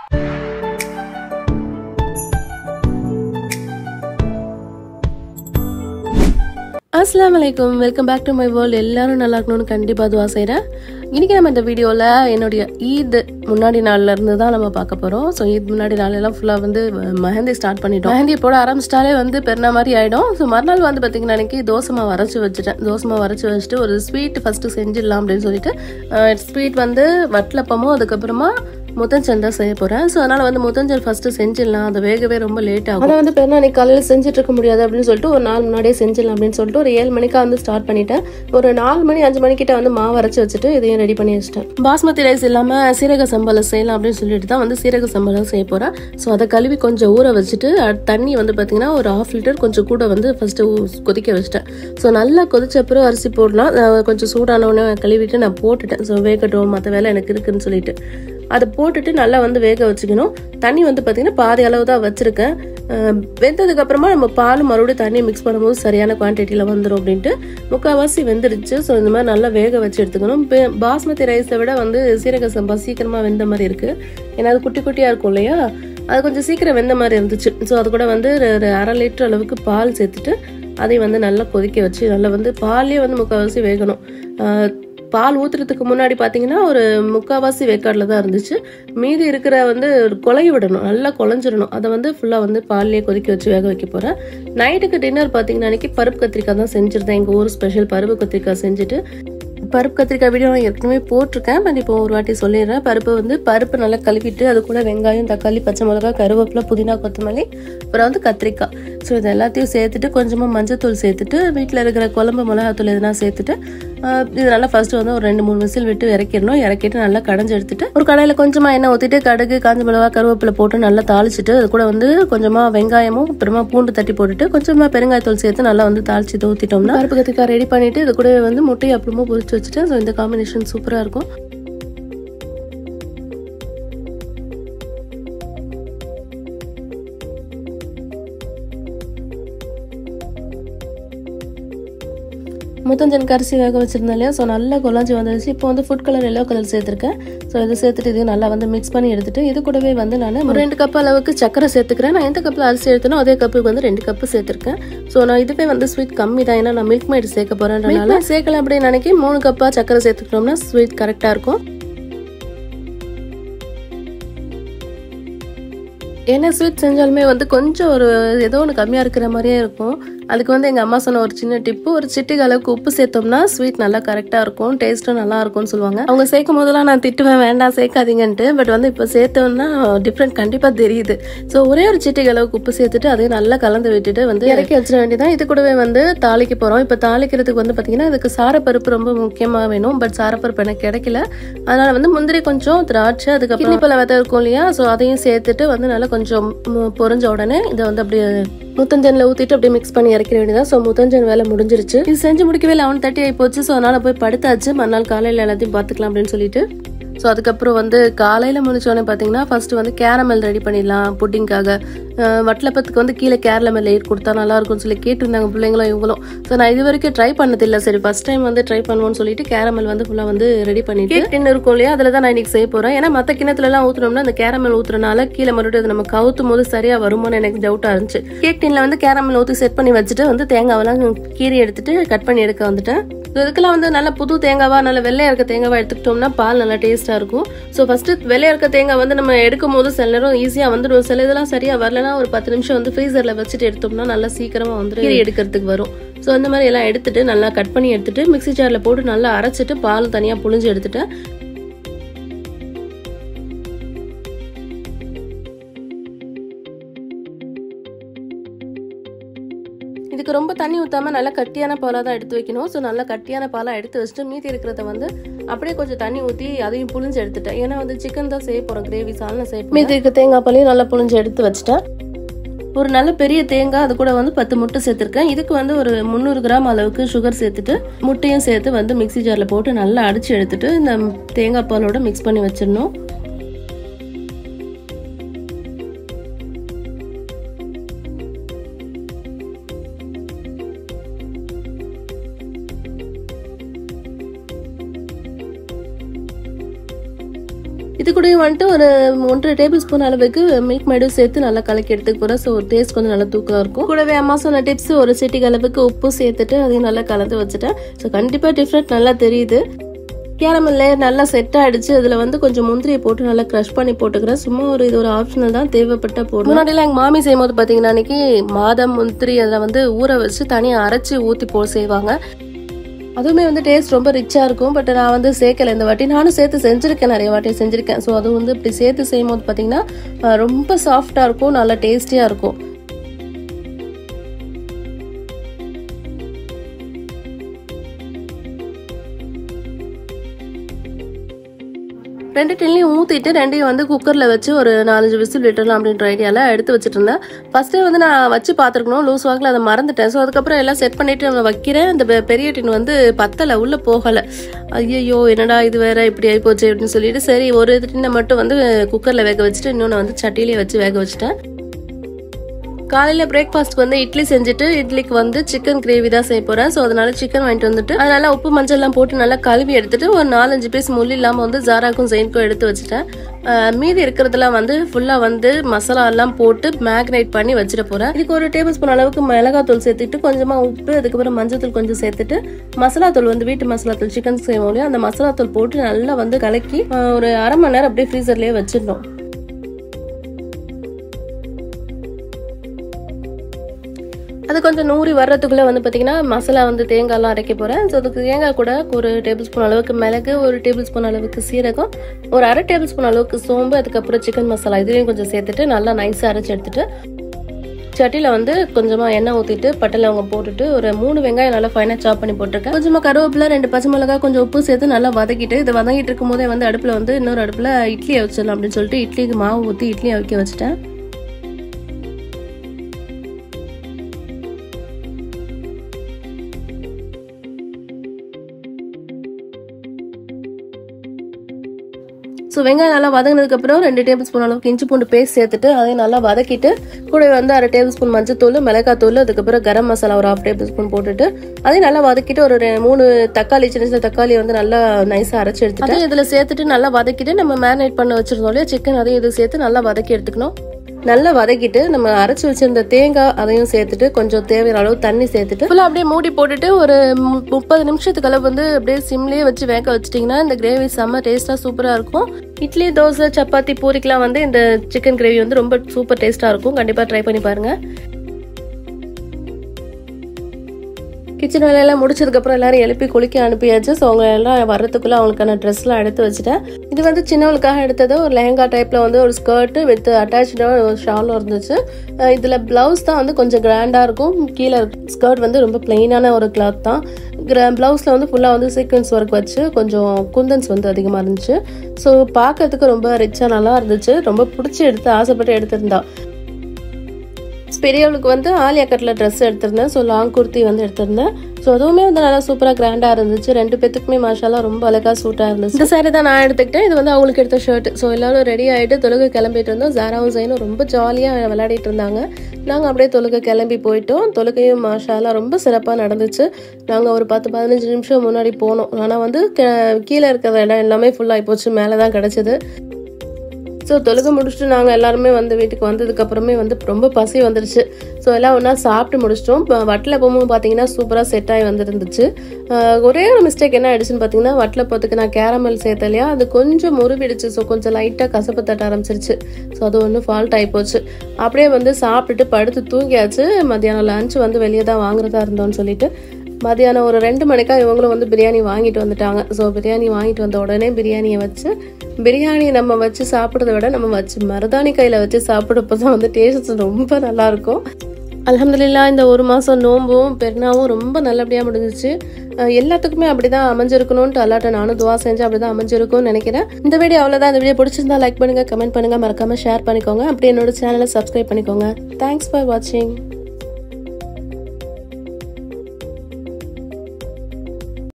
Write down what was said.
அஸ்லாம் வலைக்கும் welcome back to my world எல்லாரும் நல்லா இருக்கணும்னு கண்டிப்பாக துவா செய்கிறேன் இன்றைக்கி நம்ம இந்த வீடியோவில் என்னுடைய ஈத் முன்னாடி நாள்ல இருந்து தான் நம்ம பார்க்க போகிறோம் ஸோ ஈத் முன்னாடி நாளெல்லாம் ஃபுல்லாக வந்து மெஹந்தி ஸ்டார்ட் பண்ணிட்டோம் மெஹந்தி போட ஆரம்பிச்சிட்டாலே வந்து பெருனா மாதிரி ஆகிடும் ஸோ மறுநாள் வந்து பார்த்திங்கன்னா எனக்கு தோசைமா வரைச்சி வச்சுட்டேன் தோசைமா வரைச்சி வச்சுட்டு ஒரு ஸ்வீட் ஃபஸ்ட்டு செஞ்சிடலாம் அப்படின்னு சொல்லிட்டு ஸ்வீட் வந்து வட்டலப்பமும் அதுக்கப்புறமா முத்தஞ்சல் தான் செய்ய போகிறேன் ஸோ அதனால் வந்து முத்தஞ்சல் ஃபஸ்ட்டு செஞ்சிடலாம் அது வேகவே ரொம்ப லேட் ஆகும் ஆனால் வந்து பெருனா நீ காலையில் செஞ்சுட்டு இருக்க முடியாது அப்படின்னு சொல்லிட்டு ஒரு நாலு முன்னாடியே செஞ்சிடலாம் அப்படின்னு சொல்லிட்டு ஒரு ஏழு மணிக்கா வந்து ஸ்டார்ட் பண்ணிட்டேன் ஒரு நாலு மணி அஞ்சு மணிக்கிட்ட வந்து மாவு அரைச்சி வச்சுட்டு இதையும் ரெடி பண்ணி வச்சிட்டேன் பாஸ்மதி ரைஸ் இல்லாமல் சீரக சம்பளம் செய்யலாம் அப்படின்னு சொல்லிட்டு தான் வந்து சீரக சம்பளம் செய்ய போகிறேன் ஸோ அதை கழுவி கொஞ்சம் ஊற வச்சுட்டு அஹ், தண்ணி வந்து பார்த்தீங்கன்னா ஒரு ஹாஃப் லிட்டர் கொஞ்சம் கூட வந்து ஃபஸ்ட்டு கொதிக்க வச்சிட்டேன் ஸோ நல்லா கொதிச்ச அப்புறம் அரிசி போடலாம் நான் கொஞ்சம் சூடான உடனே கழுவிட்டு நான் போட்டுட்டேன் ஸோ வேகட்டும் மற்ற வேலை எனக்கு இருக்குன்னு சொல்லிட்டு அதை போட்டுட்டு நல்லா வந்து வேக வச்சுக்கணும் தண்ணி வந்து பார்த்தீங்கன்னா பாதி அளவு தான் வச்சுருக்கேன் வெந்ததுக்கு அப்புறமா நம்ம பால் மறுபடியும் தண்ணி மிக்ஸ் பண்ணும்போது சரியான குவான்டிட்டியில் வந்துடும் அப்படின்ட்டு முக்கால்வாசி வெந்துருச்சு ஸோ இந்த மாதிரி நல்லா வேக வச்சு எடுத்துக்கணும் பே- பாஸ்மதி ரைஸை விட வந்து சீரக சம்பா சீக்கிரமாக வெந்த மாதிரி இருக்குது ஏன்னா அது குட்டி குட்டியாக இருக்கும் இல்லையா அது கொஞ்சம் சீக்கிரம் வெந்த மாதிரி இருந்துச்சு ஸோ அது கூட வந்து ஒரு- ஒரு அரை லிட்டர் அளவுக்கு பால் சேர்த்துட்டு அதையும் வந்து நல்லா கொதிக்க வச்சு நல்லா வந்து பால்லே வந்து முக்கால்வாசி வேகணும் ஆஹ் பால் ஊத்துறதுக்கு முன்னாடி பார்த்தீங்கன்னா ஒரு முக்கால்வாசி வேக்காடில் தான் இருந்துச்சு மீதி இருக்கிற வந்து ஒரு குழைய விடணும் நல்லா குழஞ்சிடணும் அதை வந்து ஃபுல்லாக வந்து பால்லேயே கொதிக்க வச்சு வேக வைக்க போகிறேன் நைட்டுக்கு டின்னர் பார்த்தீங்கன்னா அன்றைக்கி பருப்பு கத்திரிக்காய் தான் செஞ்சுருந்தேன் எங்கள் ஊர் ஸ்பெஷல் பருப்பு கத்திரிக்காய் செஞ்சுட்டு பருப்பு கத்திரிக்காய் வீடியோ நான் ஏற்கனவே போட்டிருக்கேன் பட் இப்போ ஒரு வாட்டி சொல்லிடுறேன் பருப்பு வந்து பருப்பு நல்லா கழுவிட்டு அது கூட வெங்காயம் தக்காளி பச்சை மிளகா கருவேப்பிலை புதினா கொத்தமல்லி அப்புறம் வந்து கத்திரிக்காய் ஸோ இது எல்லாத்தையும் சேர்த்துட்டு கொஞ்சமாக மஞ்சத்தூள் சேர்த்துட்டு வீட்டில் இருக்கிற குழம்பு மிளகாத்தூள் எதுனா சேர்த்துட்டு ஆஹ், இது நல்லா ஃபர்ஸ்ட் வந்து ஒரு ரெண்டு மூணு விசில் விட்டு இறக்கிடணும் இறக்கிட்டு நல்லா கடைஞ்சி எடுத்துட்டு ஒரு கடையில் கொஞ்சமாக எண்ணெய் ஊற்றிட்டு கடுகு காஞ்ச மிளகா கருவேப்பிலை போட்டு நல்லா தாளிச்சிட்டு அது கூட வந்து கொஞ்சமாக வெங்காயமும் அப்புறமா பூண்டு தட்டி போட்டுட்டு கொஞ்சமாக பெருங்காயத்தூள் சேர்த்து நல்லா வந்து தாளிச்சு ஊற்றிட்டோம்னா பருப்பு கத்திரிக்காய் ரெடி பண்ணிட்டு இது கூட வந்து முட்டையை அப்புறமா பொரிச்சு வச்சுட்டு ஸோ இந்த காம்பினேஷன் சூப்பராக இருக்கும் முத்தஞ்சனுக்கு அரிசி வேக வச்சிருந்தேன் இல்லையா ஸோ நல்லா குழஞ்சி வந்துருச்சு இப்போ வந்து ஃபுட் கலர் எல்லோ கலர் சேர்த்துருக்கேன் ஸோ இதை சேர்த்துட்டு இதையும் நல்லா வந்து மிக்ஸ் பண்ணி எடுத்துட்டு இது கூடவே வந்து நான் ஒரு ரெண்டு கப் அளவுக்கு சக்கரை சேர்த்துக்கிறேன் நான் எந்த கப்பில் அரிசி எடுத்தனோ அதே கப்புக்கு வந்து ரெண்டு கப்பு சேர்த்துருக்கேன் ஸோ நான் இதுவே வந்து ஸ்வீட் கம்மி தான் ஏன்னா நான் மில்க் மேட் சேர்க்க போகிறேன்றனால சேர்க்கல அப்படின்னு நினைக்கி மூணு கப்பாக சக்கரை சேர்த்துக்கிட்டோம்னா ஸ்வீட் கரெக்டாக இருக்கும் என்ன ஸ்வீட் செஞ்சாலுமே வந்து கொஞ்சம் ஒரு ஏதோ ஒன்று கம்மியாக இருக்கிற மாதிரியே இருக்கும் அதுக்கு வந்து எங்கள் அம்மா சொன்ன ஒரு சின்ன டிப்பு ஒரு சிட்டிக்கு அளவுக்கு உப்பு சேர்த்தோம்னா ஸ்வீட் நல்லா கரெக்டாக இருக்கும் டேஸ்ட்டும் நல்லா இருக்கும்னு சொல்லுவாங்க அவங்க சேர்க்கும் போதெல்லாம் நான் திட்டுவேன் வேண்டாம் சேர்க்காதீங்கன்ட்டு பட் வந்து இப்போ சேர்த்தோம்னா டிஃப்ரெண்ட் கண்டிப்பாக தெரியுது ஸோ ஒரே ஒரு சிட்டிக்கு அளவுக்கு உப்பு சேர்த்துட்டு அதையும் நல்லா கலந்து விட்டுட்டு வந்து இறக்கி வச்சிட வேண்டியதான் இது கூடவே வந்து தாளிக்க போகிறோம் இப்போ தாளிக்கிறதுக்கு வந்து பார்த்தீங்கன்னா இதுக்கு சாரப்பருப்பு ரொம்ப முக்கியமாக வேணும் பட் சாரப்பருப்பு எனக்கு கிடைக்கல அதனால வந்து முந்திரி கொஞ்சம் திராட்சை அதுக்கப்புறம் கிண்ணிப்பழ விதை இருக்கும் இல்லையா ஸோ அதையும் சேர்த்துட்டு வந்து நல்லா கொஞ்சம் ம், பொரிஞ்ச உடனே இதை வந்து அப்படியே முத்தஞ்சன்ல ஊத்திட்டு அப்படியே மிக்ஸ் பண்ணி இறக்கிற வேண்டியதான் ஸோ முத்தஞ்சன் வேலை முடிஞ்சிருச்சு இது செஞ்சு முடிக்கவே லெவன் தேர்ட்டி ஆகி போச்சு ஸோ அதனால போய் படுத்தாச்சு மறுநாள் காலையில் எல்லாத்தையும் பார்த்துக்கலாம் அப்படின்னு சொல்லிட்டு ஸோ அதுக்கப்புறம் வந்து காலையில் முடிச்சோடனே பார்த்தீங்கன்னா ஃபர்ஸ்ட் வந்து கேரமல் ரெடி பண்ணிடலாம் புட்டிங்காக வட்டலப்பத்துக்கு வந்து கீழே கேரமல் லேட் கொடுத்தா நல்லா இருக்கும்னு சொல்லி கேட்டிருந்தாங்க பிள்ளைங்களும் இவங்களும் ஸோ நான் இது வரைக்கும் ட்ரை பண்ணதில்லை சரி ஃபர்ஸ்ட் டைம் வந்து ட்ரை பண்ணுவோம்னு சொல்லிட்டு கேரமல் வந்து ஃபுல்லாக வந்து ரெடி பண்ணிட்டு டின் இருக்கும் இல்லையா அதில் தான் நான் இன்னைக்கு செய்ய போகிறேன் ஏன்னா மற்ற கிணத்துலலாம் ஊற்றுனோம்னா அந்த கேரமல் ஊற்றுறனால கீழே மறுபடியும் அது நம்ம கவுத்தும் போது சரியாக வருமோன்னு எனக்கு டவுட்டாக இருந்துச்சு கேக் டின்ல வந்து கேரமல் ஊற்றி செட் பண்ணி வச்சுட்டு வந்து தேங்காவெல்லாம் கீறி எடுத்துட்டு கட் பண்ணி எடுக்க வந்துட்டேன் ஸோ இதுக்கெல்லாம் வந்து நல்ல புது தேங்காவா நல்ல வெள்ளையா இருக்க தேங்காவா எடுத்துக்கிட்டோம்னா பால் நல்லா டேஸ்ட்டாக இருக்கும் ஸோ ஃபர்ஸ்ட் வெள்ளையா இருக்க தேங்காய் வந்து நம்ம எடுக்கும் போது சில நேரம் ஈஸியாக வந்துடும் சில இதெல்லாம் சரியாக வரலனா ஒரு பத்து நிமிஷம் வந்து ஃப்ரீசரில் வச்சுட்டு எடுத்தோம்னா நல்லா சீக்கிரமாக வந்து கீரி எடுக்கிறதுக்கு வரும் ஸோ அந்த மாதிரி எல்லாம் எடுத்துட்டு நல்லா கட் பண்ணி எடுத்துட்டு மிக்ஸி ஜாரில் போட்டு நல்லா அரைச்சிட்டு பால் தனியாக புழிஞ்சு எடுத்துட்டேன் இதுக்கு ரொம்ப தண்ணி ஊத்தாம நல்லா கட்டியான பாலாக தான் எடுத்து வைக்கணும் ஸோ நல்லா கட்டியான பாலாக எடுத்து வச்சுட்டு மீதி இருக்கிறத வந்து அப்படியே கொஞ்சம் தண்ணி ஊற்றி அதையும் புழிஞ்சு எடுத்துட்டேன் ஏன்னா வந்து சிக்கன் தான் செய்ய போகிறோம் கிரேவி சால்னா செய்ய மீதி இருக்க தேங்காய் பாலையும் நல்லா புழிஞ்சு எடுத்து வச்சுட்டேன் ஒரு நல்ல பெரிய தேங்காய் அது கூட வந்து பத்து முட்டை சேர்த்துருக்கேன் இதுக்கு வந்து ஒரு முந்நூறு கிராம் அளவுக்கு சுகர் சேர்த்துட்டு முட்டையும் சேர்த்து வந்து மிக்ஸி ஜாரில் போட்டு நல்லா அடிச்சு எடுத்துட்டு இந்த தேங்காய் பாலோட மிக்ஸ் பண்ணி வச்சிடணும் இது கூடயும் வந்துட்டு ஒரு ஒன்றரை டேபிள் ஸ்பூன் அளவுக்கு மில்க் மைடும் சேர்த்து நல்லா கலக்கி எடுத்துக்க போகிறேன் ஸோ டேஸ்ட் கொஞ்சம் நல்லா தூக்கம் இருக்கும் கூடவே அம்மா சொன்ன டிப்ஸ் ஒரு சிட்டிக்கு அளவுக்கு உப்பு சேர்த்துட்டு அதையும் நல்லா கலந்து வச்சுட்டேன் ஸோ கண்டிப்பாக டிஃப்ரெண்ட் நல்லா தெரியுது கேரமல் லேயர் நல்லா செட் ஆயிடுச்சு அதில் வந்து கொஞ்சம் முந்திரியை போட்டு நல்லா க்ரஷ் பண்ணி போட்டுக்கிறேன் சும்மா ஒரு இது ஒரு ஆப்ஷனல் தான் தேவைப்பட்ட போடும் முன்னாடிலாம் எங்கள் மாமி செய்யும் போது பார்த்தீங்கன்னா அன்னைக்கு மாதம் முந்திரி அதில் வந்து ஊற வச்சு தனியாக அரைச்சி ஊற்றி போ செய்வாங்க அதுவுமே வந்து டேஸ்ட் ரொம்ப ரிச்சாக இருக்கும் பட் நான் வந்து சேர்க்கல இந்த வாட்டி நானும் சேர்த்து செஞ்சுருக்கேன் நிறைய வாட்டி செஞ்சுருக்கேன் ஸோ அது வந்து இப்படி சேர்த்து செய்யும் போது பார்த்தீங்கன்னா அஹ், ரொம்ப சாஃப்டாக இருக்கும் நல்லா டேஸ்டியாக இருக்கும் ரெண்டு டின்லையும் ஊற்றிட்டு ரெண்டையும் வந்து குக்கரில் வச்சு ஒரு நாலஞ்சு விசில் விட்டுடலாம் அப்படின்ற ஐடியாவில் எடுத்து வச்சுட்டு இருந்தேன் ஃபஸ்ட்டே வந்து நான் வச்சு பார்த்துருக்கணும் லூஸ் வாக்கில் அதை மறந்துட்டேன் ஸோ அதுக்கப்புறம் எல்லாம் செட் பண்ணிட்டு நம்ம வைக்கிறேன் அந்த பெ- பெரிய டின் வந்து பத்தலை உள்ளே போகலை ஐயோ என்னடா இது வேற இப்படி ஆகிப்போச்சு அப்படின்னு சொல்லிட்டு சரி ஒரு டின்னை மட்டும் வந்து குக்கரில் வேக வச்சுட்டு இன்னொன்று வந்து சட்டியிலே வச்சு வேக வச்சுட்டேன் காலையில் பிரேக்ஃபாஸ்ட்க்கு வந்து இட்லி செஞ்சுட்டு இட்லிக்கு வந்து சிக்கன் கிரேவி தான் செய்ய போகிறேன் ஸோ அதனால சிக்கன் வாங்கிட்டு வந்துட்டு அதனால உப்பு மஞ்சள்லாம் போட்டு நல்லா கழுவி எடுத்துட்டு ஒரு நாலஞ்சு பீஸ் முள் இல்லாமல் வந்து ஜாராக்கும் ஜெயின்க்கும் எடுத்து வச்சுட்டேன் அஹ் மீதி இருக்கிறதுலாம் வந்து ஃபுல்லாக வந்து மசாலா எல்லாம் போட்டு மேக்னேட் பண்ணி வச்சிட போகிறேன் இதுக்கு ஒரு டேபிள் ஸ்பூன் அளவுக்கு மிளகாத்தூள் சேர்த்துட்டு கொஞ்சமாக உப்பு அதுக்கப்புறம் மஞ்சள் கொஞ்சம் சேர்த்துட்டு மசாலா தூள் வந்து வீட்டு மசாலா தூள் சிக்கன் செய்வோம் இல்லையா அந்த மசாலா தூள் போட்டு நல்லா வந்து கலக்கி அஹ் ஒரு அரை மணி நேரம் அப்படியே ஃப்ரீசர்லேயே வச்சிடணும் அது கொஞ்சம் நூறி வர்றதுக்குள்ளே வந்து பார்த்தீங்கன்னா மசாலா வந்து தேங்காய்லாம் அரைக்க போகிறேன் ஸோ அதுக்கு தேங்காய் கூட ஒரு டேபிள் ஸ்பூன் அளவுக்கு மிளகு ஒரு டேபிள் ஸ்பூன் அளவுக்கு சீரகம் ஒரு அரை டேபிள் ஸ்பூன் அளவுக்கு சோம்பு அதுக்கப்புறம் சிக்கன் மசாலா இதுலேயும் கொஞ்சம் சேர்த்துட்டு நல்லா நைஸாக அரைச்சி எடுத்துட்டு சட்டியில் வந்து கொஞ்சமாக எண்ணெய் ஊற்றிட்டு பட்டை லவங்கம் போட்டுட்டு ஒரு மூணு வெங்காயம் நல்லா ஃபைனாக சாப் பண்ணி போட்டிருக்கேன் கொஞ்சமாக கருவேப்பிலை ரெண்டு பச்சை மிளகாய் கொஞ்சம் உப்பு சேர்த்து நல்லா வதக்கிட்டு இதை வதங்கிட்டு இருக்கும் போதே வந்து அடுப்பில் வந்து இன்னொரு அடுப்பில் இட்லியை வச்சிடலாம் அப்படின்னு சொல்லிட்டு இட்லிக்கு மாவு ஊற்றி இட்லியை வைக்க வச்சுட்டேன் ஸோ வெங்காயம் நல்லா வதங்கினதுக்கப்புறம் ரெண்டு டேபிள் ஸ்பூன் அளவுக்கு இஞ்சி பூண்டு பேஸ்ட் சேர்த்துட்டு அதையும் நல்லா வதக்கிட்டு கூட வந்து அரை டேபிள் ஸ்பூன் மஞ்சத்தூள் மிளகாத்தூள் அதுக்கப்புறம் கரம் மசாலா ஒரு ஹாஃப் டேபிள் ஸ்பூன் போட்டுட்டு அதையும் நல்லா வதக்கிட்டு ஒரு ரெ- மூணு தக்காளி சின்ன சின்ன தக்காளி வந்து நல்லா நைஸாக அரைச்சி எடுத்துட்டு அதையும் இதில் சேர்த்துட்டு நல்லா வதக்கிட்டு நம்ம மேரினேட் பண்ண வச்சிருந்தோம் இல்லையா சிக்கன் அதையும் இது சேர்த்து நல்லா வதக்கி எடுத்துக்கணும் நல்லா வதக்கிட்டு நம்ம அரைச்சி வச்சிருந்த தேங்காய் அதையும் சேர்த்துட்டு கொஞ்சம் தேவையான அளவு தண்ணி சேர்த்துட்டு ஃபுல்லாக அப்படியே மூடி போட்டுட்டு ஒரு மு- முப்பது நிமிஷத்துக்கு அளவு வந்து அப்படியே சிம்லேயே வச்சு வேக வச்சிட்டிங்கன்னா இந்த கிரேவி செம்ம டேஸ்ட்டாக சூப்பராக இருக்கும் இட்லி தோசை சப்பாத்தி பூரிக்கெலாம் வந்து இந்த சிக்கன் கிரேவி வந்து ரொம்ப சூப்பர் டேஸ்ட்டாக இருக்கும் கண்டிப்பாக ட்ரை பண்ணி பாருங்கள் கிச்சன் வேலையெல்லாம் முடிச்சதுக்கப்புறம் எல்லாரும் எழுப்பி குளிக்க அனுப்பியாச்சு ஸோ அவங்க எல்லாம் வர்றதுக்குள்ள அவங்களுக்கான ட்ரெஸ்லாம் எடுத்து வச்சுட்டேன் இது வந்து சின்னவளுக்காக எடுத்தது ஒரு லெஹங்கா டைப்பில் வந்து ஒரு ஸ்கர்ட்டு வித் அட்டாச்சாக ஒரு ஷாலும் இருந்துச்சு அஹ் இதுல ப்ளவுஸ் தான் வந்து கொஞ்சம் கிராண்டாக இருக்கும் கீழே ஸ்கர்ட் வந்து ரொம்ப பிளெயினான ஒரு கிளாத் தான் ப்ளவுஸில் வந்து ஃபுல்லாக வந்து சீக்வன்ஸ் ஒர்க் வச்சு கொஞ்சம் குந்தன்ஸ் வந்து அதிகமாக இருந்துச்சு ஸோ பார்க்கறதுக்கு ரொம்ப ரிச்சாக நல்லா இருந்துச்சு ரொம்ப பிடிச்சி எடுத்து ஆசைப்பட்டு எடுத்திருந்தா பெரியவளுக்கு வந்து ஆலியா கட்டில் ட்ரெஸ் எடுத்திருந்தேன் ஸோ லாங் குர்த்தி வந்து எடுத்திருந்தேன் ஸோ அதுவுமே வந்து நல்லா சூப்பராக கிராண்டாக இருந்துச்சு ரெண்டு பேத்துக்குமே மாஷாலாம் ரொம்ப அழகாக சூட்டாக இருந்துச்சு இந்த சாரி தான் நான் எடுத்துக்கிட்டேன் இது வந்து அவங்களுக்கு எடுத்த ஷர்ட் ஸோ எல்லாரும் ரெடி ஆகிட்டு தொழுகை கிளம்பிட்டு இருந்தோம் ஜாராவும் ஜெயினும் ரொம்ப ஜாலியாக விளையாடிட்டு இருந்தாங்க நாங்கள் அப்படியே தொழுகை கிளம்பி போயிட்டோம் தொழுகையும் மாஷாலாம் ரொம்ப சிறப்பாக நடந்துச்சு நாங்கள் ஒரு பத்து பதினஞ்சு நிமிஷம் முன்னாடி போனோம் ஆனால் வந்து கீ- கீழே இருக்கிற இடம் எல்லாமே ஃபுல்லாகி போச்சு மேலே தான் கிடச்சிது ஸோ தொழுகை முடிச்சுட்டு நாங்கள் எல்லாருமே வந்து வீட்டுக்கு வந்ததுக்கு அப்புறமே வந்து ரொம்ப பசி வந்துருச்சு ஸோ எல்லாம் ஒன்றா சாப்பிட்டு முடிச்சிட்டோம் இப்போ வட்டில் போகும்போது பார்த்தீங்கன்னா சூப்பராக செட் ஆகி வந்துருந்துச்சு ஆஹ் ஒரே ஒரு மிஸ்டேக் என்ன ஆயிடுச்சுன்னு பார்த்தீங்கன்னா வட்டில் போகிறதுக்கு நான் கேரமல் சேர்த்தேன் இல்லையா அது கொஞ்சம் முறிவிடுச்சு ஸோ கொஞ்சம் லைட்டாக கசப்பு தட்ட ஆரம்பிச்சிருச்சு ஸோ அது ஒன்று ஃபால்ட் ஆகி போச்சு அப்படியே வந்து சாப்பிட்டுட்டு படுத்து தூங்கியாச்சு மத்தியானம் லஞ்ச் வந்து வெளியே தான் வாங்குறதா இருந்தோம்னு சொல்லிட்டு மதியானம் ஒரு ரெண்டு மணிக்கா இவங்களும் வந்து பிரியாணி வாங்கிட்டு வந்துட்டாங்க ஸோ பிரியாணி வாங்கிட்டு வந்த உடனே பிரியாணியை வச்சு பிரியாணி நம்ம வச்சு சாப்பிட்றத விட நம்ம வச்சு மருதாணி கையில் வச்சு சாப்பிட்றப்ப தான் வந்து டேஸ்ட் ரொம்ப நல்லா இருக்கும் அல்ஹம்துலில்லா இந்த ஒரு மாதம் நோம்பும் பெருநாவும் ரொம்ப நல்லபடியாக முடிஞ்சிச்சு அஹ் எல்லாத்துக்குமே அப்படி தான் அமைஞ்சிருக்கணும்னு அல்லாட்ட நானும் துவா செஞ்சு அப்படி தான் அமைஞ்சிருக்கும்னு நினைக்கிறேன் இந்த வீடியோ அவ்வளோதான் இந்த வீடியோ பிடிச்சிருந்தா லைக் பண்ணுங்கள் கமெண்ட் பண்ணுங்கள் மறக்காமல் ஷேர் பண்ணிக்கோங்க அப்படியே என்னோட சேனலை சப்ஸ்கிரைப் பண்ணிக்கோங்க தேங்க்ஸ் ஃபார் வாட்சிங்